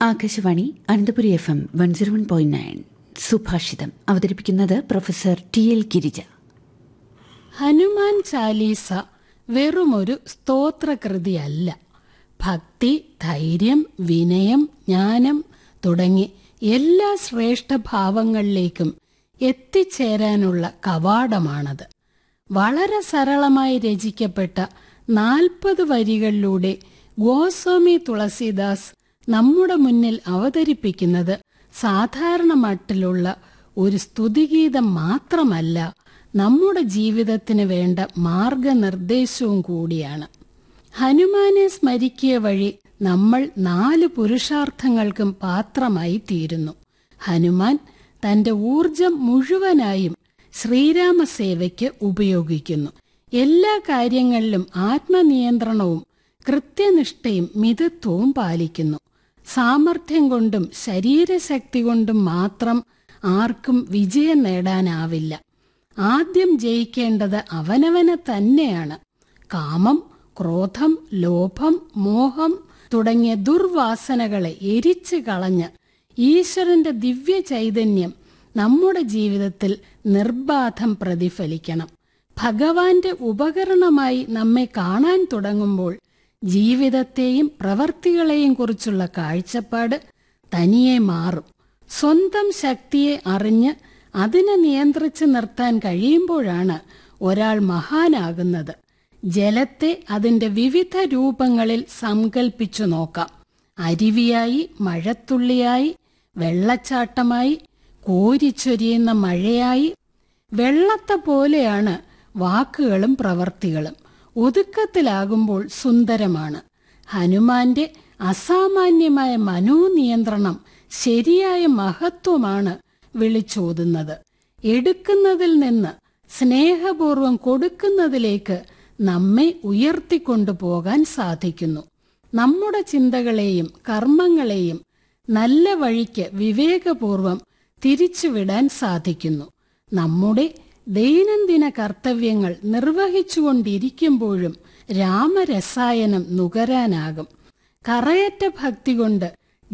Akashvani Ananthapuri F M one zero one point nine സുഭാഷിതം അവതരിപ്പിക്കുന്നത് professor T L Girija Hanuman Chalisa വെറുമൊരു സ്തോത്രകൃതിയല്ല ഭക്തി ധൈര്യം വിനയം ജ്ഞാനം തുടങ്ങി എല്ലാ ശ്രേഷ്ഠഭാവങ്ങളിലേക്കും എത്തിച്ചേരാനുള്ള കവാടമാണത് വളരെ സരളമായി രചിക്കപ്പെട്ട നാൽപ്പത് വരികളിലൂടെ ഗോസ്വാമി തുളസീദാസ് നമ്മുടെ മുന്നിൽ അവതരിപ്പിക്കുന്നത് സാധാരണ മട്ടിലുള്ള ഒരു സ്തുതിഗീതം മാത്രമല്ല നമ്മുടെ ജീവിതത്തിന് വേണ്ട മാർഗനിർദ്ദേശവും കൂടിയാണ് ഹനുമാനെ സ്മരിക്കുക വഴി നമ്മൾ നാല് പുരുഷാർത്ഥങ്ങൾക്കും പാത്രമായി തീരുന്നു ഹനുമാൻ തന്റെ ഊർജം മുഴുവനായും ശ്രീരാമസേവയ്ക്ക് ഉപയോഗിക്കുന്നു എല്ലാ കാര്യങ്ങളിലും ആത്മനിയന്ത്രണവും കൃത്യനിഷ്ഠയും മിതത്വവും പാലിക്കുന്നു സാമർഥ്യം കൊണ്ടും ശരീരശക്തി കൊണ്ടും മാത്രം ആർക്കും വിജയം നേടാനാവില്ല ആദ്യം ജയിക്കേണ്ടത് അവനവനെ തന്നെയാണ് കാമം ക്രോധം ലോഭം മോഹം തുടങ്ങിയ ദുർവാസനകളെ എരിച്ചു കളഞ്ഞ് ഈശ്വരന്റെ ദിവ്യ ചൈതന്യം നമ്മുടെ ജീവിതത്തിൽ നിർബാധം പ്രതിഫലിക്കണം ഭഗവാന്റെ ഉപകരണമായി നമ്മെ കാണാൻ തുടങ്ങുമ്പോൾ ജീവിതത്തെയും പ്രവർത്തികളെയും കുറിച്ചുള്ള കാഴ്ചപ്പാട് തനിയെ മാറും സ്വന്തം ശക്തിയെ അറിഞ്ഞ് അതിനെ നിയന്ത്രിച്ച് നിർത്താൻ കഴിയുമ്പോഴാണ് ഒരാൾ മഹാനാകുന്നത് ജലത്തെ അതിന്റെ വിവിധ രൂപങ്ങളിൽ സങ്കൽപ്പിച്ചു നോക്കാം അരുവിയായി മഴത്തുള്ളിയായി വെള്ളച്ചാട്ടമായി കോരിച്ചൊരിയുന്ന മഴയായി വെള്ളത്തെ പോലെയാണ് വാക്കുകളും പ്രവർത്തികളും ഒതുക്കത്തിലാകുമ്പോൾ സുന്ദരമാണ് ഹനുമാന്റെ അസാമാന്യമായ മനോനിയന്ത്രണം ശരിയായ മഹത്വമാണ് വിളിച്ചോതുന്നത് എടുക്കുന്നതിൽ നിന്ന് സ്നേഹപൂർവം കൊടുക്കുന്നതിലേക്ക് നമ്മെ ഉയർത്തിക്കൊണ്ടുപോകാൻ സാധിക്കുന്നു നമ്മുടെ ചിന്തകളെയും കർമ്മങ്ങളെയും നല്ല വഴിക്ക് വിവേകപൂർവം തിരിച്ചുവിടാൻ സാധിക്കുന്നു നമ്മുടെ ദൈനംദിന കർത്തവ്യങ്ങൾ നിർവഹിച്ചുകൊണ്ടിരിക്കുമ്പോഴും രാമരസായനം നുകരാനാകും കറയറ്റ ഭക്തി കൊണ്ട്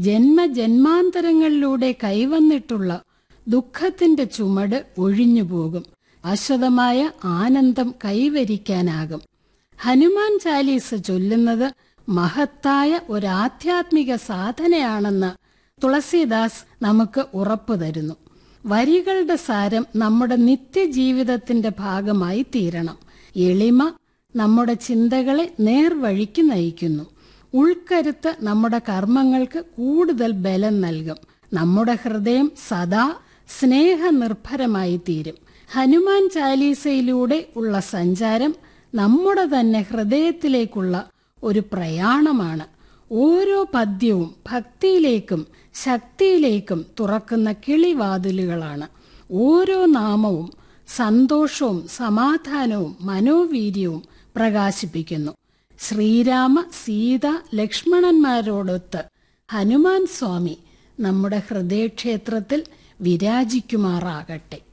ജന്മജന്മാന്തരങ്ങളിലൂടെ കൈവന്നിട്ടുള്ള ദുഃഖത്തിന്റെ ചുമട് ഒഴിഞ്ഞുപോകും അശ്വതമായ ആനന്ദം കൈവരിക്കാനാകും ഹനുമാൻ ചാലീസ ചൊല്ലുന്നത് മഹത്തായ ഒരു ആധ്യാത്മിക സാധനയാണെന്ന് തുളസീദാസ് നമുക്ക് ഉറപ്പു തരുന്നു വരികളുടെ സാരം നമ്മുടെ നിത്യജീവിതത്തിന്റെ ഭാഗമായി തീരണം എളിമ നമ്മുടെ ചിന്തകളെ നേർവഴിക്ക് നയിക്കുന്നു ഉൾക്കരുത്ത് നമ്മുടെ കർമ്മങ്ങൾക്ക് കൂടുതൽ ബലം നൽകും നമ്മുടെ ഹൃദയം സദാ സ്നേഹനിർഭരമായി തീരും ഹനുമാൻ ചാലീസയിലൂടെ ഉള്ള സഞ്ചാരം നമ്മുടെ തന്നെ ഹൃദയത്തിലേക്കുള്ള ഒരു പ്രയാണമാണ് ഓരോ പദ്യവും ഭക്തിയിലേക്കും ശക്തിയിലേക്കും തുറക്കുന്ന കിളിവാതിലുകളാണ് ഓരോ നാമവും സന്തോഷവും സമാധാനവും മനോവീര്യവും പ്രകാശിപ്പിക്കുന്നു ശ്രീരാമ സീത ലക്ഷ്മണന്മാരോടൊത്ത് ഹനുമാൻ സ്വാമി നമ്മുടെ ഹൃദയക്ഷേത്രത്തിൽ വിരാജിക്കുമാറാകട്ടെ